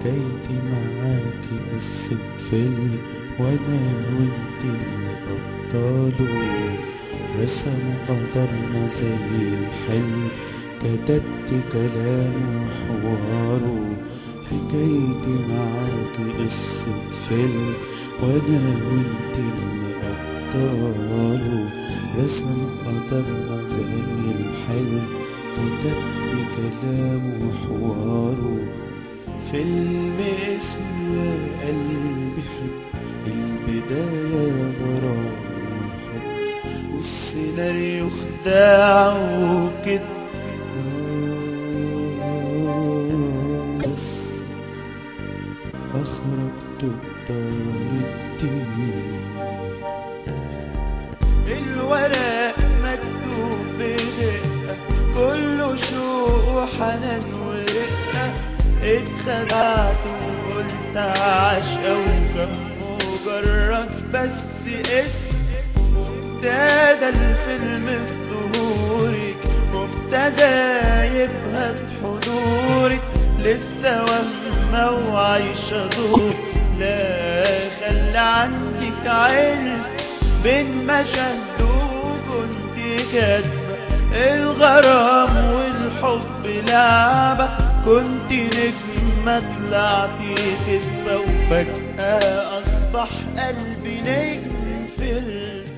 حكايتي معاكي قصة فيلم وانا وانت اللي ابطاله رسموا قدرنا زي الحلم كتبت كلامه وحواره حكايتي معاكي قصة فيلم وانا وانت اللي ابطاله رسم قدرنا زي الحلم كتبت كلامه وحواره فيلم اسمه قلبي حب البداية غرام وحب والسيناريو خداع وكده بس أخرجت بطار الدين الورق مكتوب بدقة كله شوق وحنان ورقة اتخدعت وقلت عشقة وكان مجرد بس اسم وابتدى الفيلم بظهورك وابتدى يبهت حضورك لسه وهمة وعايشة دور لا خلى عندك علم بين مشهد وكنت كاتبة الغرام والحب لعبة كنت نجمة طلعتي كدبة وفجأة أصبح قلبي نجم فيلم